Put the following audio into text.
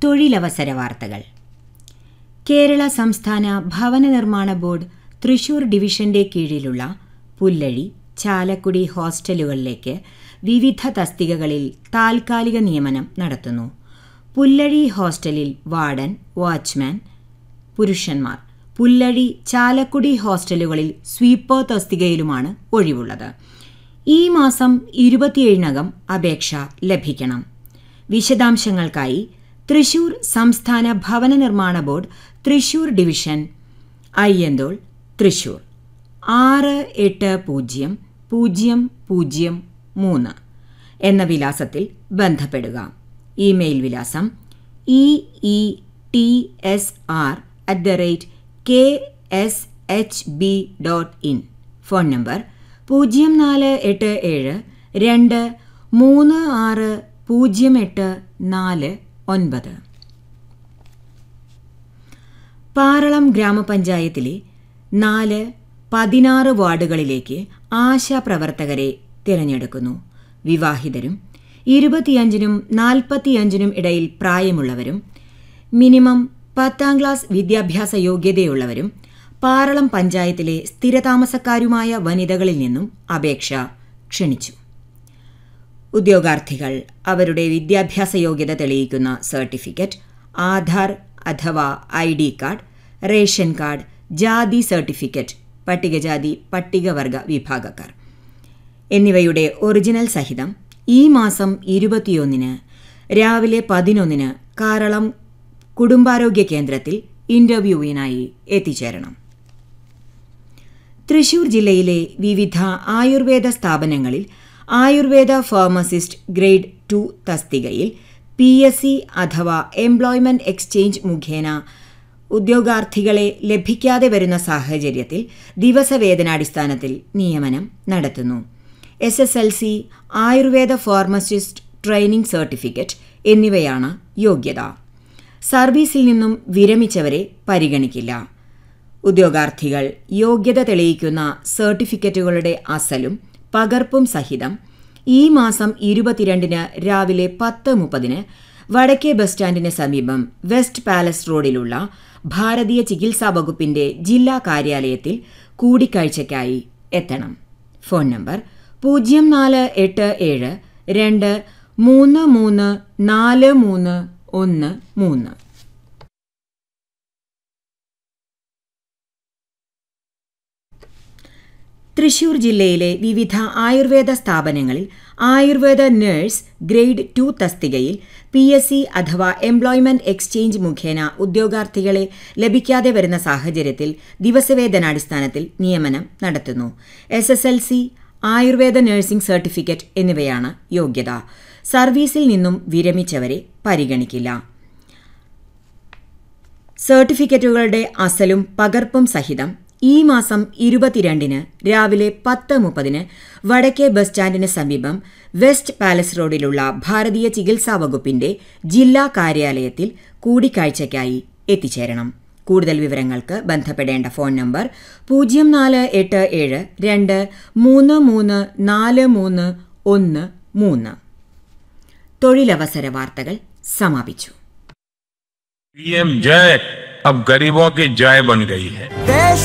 തൊഴിലവസര വാർത്തകൾ കേരള സംസ്ഥാന ഭവന നിർമ്മാണ ബോർഡ് തൃശൂർ ഡിവിഷന്റെ കീഴിലുള്ള പുല്ലഴി ചാലക്കുടി ഹോസ്റ്റലുകളിലേക്ക് വിവിധ തസ്തികകളിൽ താൽക്കാലിക നിയമനം നടത്തുന്നു പുല്ലഴി ഹോസ്റ്റലിൽ വാർഡൻ വാച്ച്മാൻ പുരുഷന്മാർ പുല്ലഴി ചാലക്കുടി ഹോസ്റ്റലുകളിൽ സ്വീപ്പർ തസ്തികയിലുമാണ് ഒഴിവുള്ളത് ഈ മാസം ഇരുപത്തിയേഴിനകം അപേക്ഷ ലഭിക്കണം വിശദാംശങ്ങൾക്കായി തൃശൂർ സംസ്ഥാന ഭവന നിർമ്മാണ ബോർഡ് തൃശൂർ ഡിവിഷൻ അയ്യന്തോൾ തൃശൂർ ആറ് എട്ട് പൂജ്യം പൂജ്യം പൂജ്യം മൂന്ന് എന്ന വിലാസത്തിൽ ബന്ധപ്പെടുക ഇമെയിൽ വിലാസം E E T S R at the rate K S H B dot in phone number പൂജ്യം നാല് എട്ട് ഏഴ് രണ്ട് മൂന്ന് ആറ് പൂജ്യം എട്ട് നാല് ഒൻപത് പാറളം ഗ്രാമപഞ്ചായത്തിലെ നാല് പതിനാറ് വാർഡുകളിലേക്ക് ആശാപ്രവർത്തകരെ തിരഞ്ഞെടുക്കുന്നു വിവാഹിതരും ഇരുപത്തിയഞ്ചിനും നാൽപ്പത്തിയഞ്ചിനും ഇടയിൽ പ്രായമുള്ളവരും മിനിമം പത്താം ക്ലാസ് വിദ്യാഭ്യാസ യോഗ്യതയുള്ളവരും പാറളം പഞ്ചായത്തിലെ സ്ഥിരതാമസക്കാരുമായ വനിതകളിൽ നിന്നും അപേക്ഷ ക്ഷണിച്ചു ഉദ്യോഗാർത്ഥികൾ അവരുടെ വിദ്യാഭ്യാസ യോഗ്യത തെളിയിക്കുന്ന സർട്ടിഫിക്കറ്റ് ആധാർ അഥവാ I D card ration card ജാതി സർട്ടിഫിക്കറ്റ് പട്ടികജാതി പട്ടികവർഗ വിഭാഗക്കാർ എന്നിവയുടെ ഒറിജിനൽ സഹിതം ഈ മാസം ഇരുപത്തിയൊന്നിന് രാവിലെ പതിനൊന്നിന് കാരളം കുടുംബാരോഗ്യ കേന്ദ്രത്തിൽ ഇന്റർവ്യൂവിനായി എത്തിച്ചേരണം തൃശൂർ ജില്ലയിലെ വിവിധ ആയുർവേദ സ്ഥാപനങ്ങളിൽ ആയുർവേദ ഫാർമസിസ്റ്റ് ഗ്രേഡ് ടു തസ്തികയിൽ പി എസ് സി അഥവാ എംപ്ലോയ്മെന്റ് എക്സ്ചേഞ്ച് മുഖേന ഉദ്യോഗാർത്ഥികളെ ലഭിക്കാതെ വരുന്ന സാഹചര്യത്തിൽ ദിവസവേതനാടിസ്ഥാനത്തിൽ നിയമനം നടത്തുന്നു S S L C ayurveda pharmacist training certificate എന്നിവയാണ് യോഗ്യത സർവീസിൽ നിന്നും വിരമിച്ചവരെ പരിഗണിക്കില്ല ഉദ്യോഗാർത്ഥികൾ യോഗ്യത തെളിയിക്കുന്ന സർട്ടിഫിക്കറ്റുകളുടെ അസലും പകർപ്പും സഹിതം ഈ മാസം ഇരുപത്തിരണ്ടിന് രാവിലെ പത്ത് മുപ്പതിന് വടക്കേ ബസ് സ്റ്റാൻഡിന് സമീപം വെസ്റ്റ് പാലസ് റോഡിലുള്ള ഭാരതീയ ചികിത്സാ വകുപ്പിന്റെ ജില്ലാ കാര്യാലയത്തിൽ കൂടിക്കാഴ്ചയ്ക്കായി എത്തണം ഫോൺ നമ്പർ പൂജ്യം നാല് എട്ട് ഏഴ് രണ്ട് മൂന്ന് മൂന്ന് നാല് മൂന്ന് ഒന്ന് മൂന്ന് തൃശൂർ ജില്ലയിലെ വിവിധ ആയുർവേദ സ്ഥാപനങ്ങളിൽ ആയുർവേദ നഴ്സ് ഗ്രേഡ് ടു തസ്തികയിൽ പി എസ് സി അഥവാ എംപ്ലോയ്മെന്റ് എക്സ്ചേഞ്ച് മുഖേന ഉദ്യോഗാർത്ഥികളെ ലഭിക്കാതെ വരുന്ന സാഹചര്യത്തിൽ ദിവസവേതനാടിസ്ഥാനത്തിൽ നിയമനം നടത്തുന്നു S S L C ayurveda nursing certificate എന്നിവയാണ് യോഗ്യത സർവീസിൽ നിന്നും വിരമിച്ചവരെ പരിഗണിക്കില്ല സർട്ടിഫിക്കറ്റുകളുടെ അസലും പകർപ്പും സഹിതം ഈ മാസം ഇരുപത്തിരണ്ടിന് രാവിലെ പത്ത് മുപ്പതിന് വടക്കേ ബസ് സ്റ്റാൻഡിന് സമീപം വെസ്റ്റ് പാലസ് റോഡിലുള്ള ഭാരതീയ ചികിത്സാ വകുപ്പിന്റെ ജില്ലാ കാര്യാലയത്തിൽ കൂടിക്കാഴ്ചയ്ക്കായി എത്തിച്ചേരണം കൂടുതൽ വിവരങ്ങൾക്ക് ബന്ധപ്പെടേണ്ട ഫോൺ നമ്പർ പൂജ്യം നാല് എട്ട് ഏഴ് രണ്ട് മൂന്ന് മൂന്ന് നാല് മൂന്ന് ഒന്ന് മൂന്ന് തൊഴിലവസര വാർത്തകൾ സമാപിച്ചു पीएम जय अब गरीबों की जय बन गई है देश